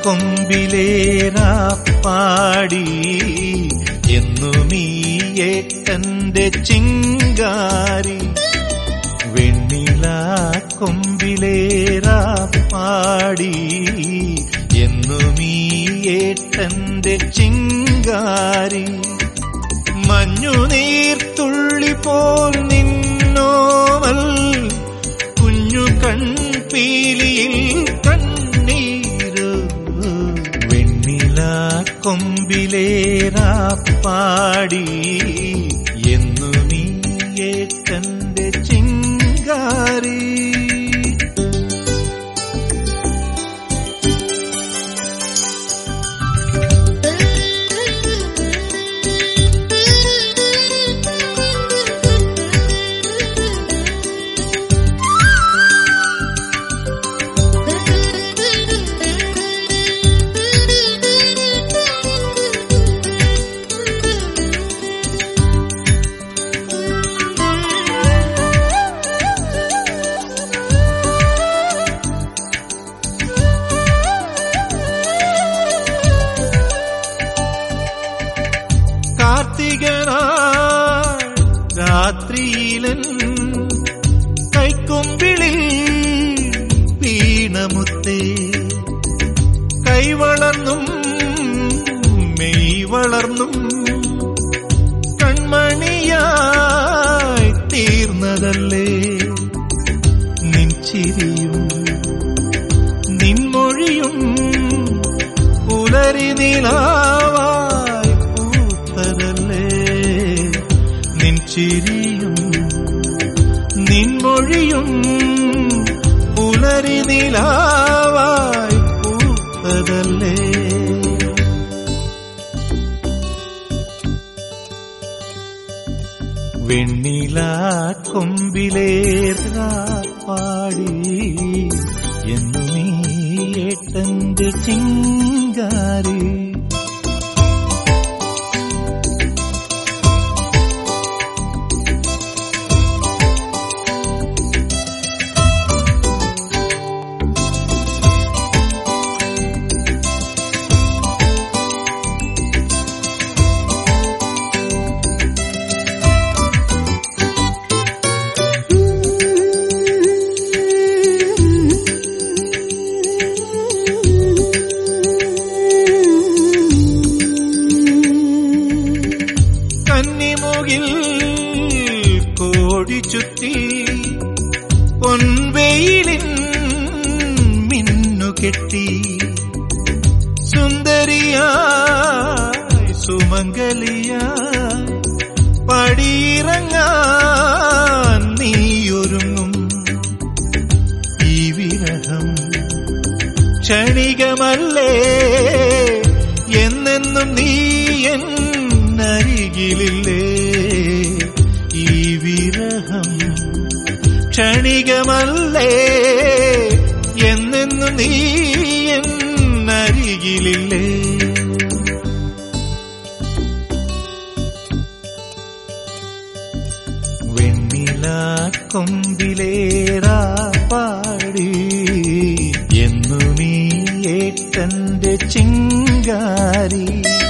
കൊമ്പിലേറാ പാടി എന്നുമീ ഏട്ടന്റെ ചിങ്കാരി വെണ്ണില കൊമ്പിലേറാ പാടി എന്നുമീ ഏട്ടന്റെ ചിങ്കാരി മഞ്ഞുനീർത്തുള്ളി പോൽ നിന്നോവൽ കുഞ്ഞു കൺപീലിയിൽ കണ്ണീര് വെണ്ണില കൊമ്പിലേറാ പാടി എന്നു നീ ഏട്ടന്റെ ചിങ്കാരി കാർത്തികനാൾ രാത്രിയിലൻ കൈക്കൊമ്പിളിൽ വീണമുത്തേ കൈവളർന്നും മെയ് വളർന്നും കൺമണിയായി തീർന്നതല്ലേ നിൻ ചിരിയും നിൻമൊഴിയും പുലരി നിലാവായി പൂത്തതല്ലേ നിൻ ചിരിയും നിൻമൊഴിയും പുലരി നിലാവായി പൂത്തതല്ലേ വെണ്ണില കൊമ്പിലേറാ പാടി എന്നു നീ ഏട്ടന്റെ ചിങ്കാരി കന്നിമുകിൽ കോടി ചുറ്റി പൊൻവെയിലിൻ മിന്നു കെട്ടി സുന്ദരിയായി സുമംഗലിയായി പടിയിറങ്ങാൻ നീയൊരുങ്ങും ഈ വിരഹം ക്ഷണികമല്ലേ എന്നെന്നും നീ എന്നരികിലില്ലേ ഈ വിരഹം ക്ഷണികമല്ലേ എന്നെന്നും നീ എന്നരികിലില്ലേ വെണ്ണില കൊമ്പിലേറാ പാടി എന്നു നീ ഏട്ടന്റെ ചിങ്കാരി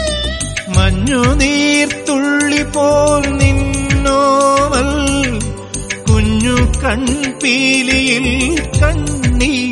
മഞ്ഞുനീർത്തുള്ളി പോൽ നിന്നോവൽ കുഞ്ഞു കൺപീലിയിൽ കണ്ണീർ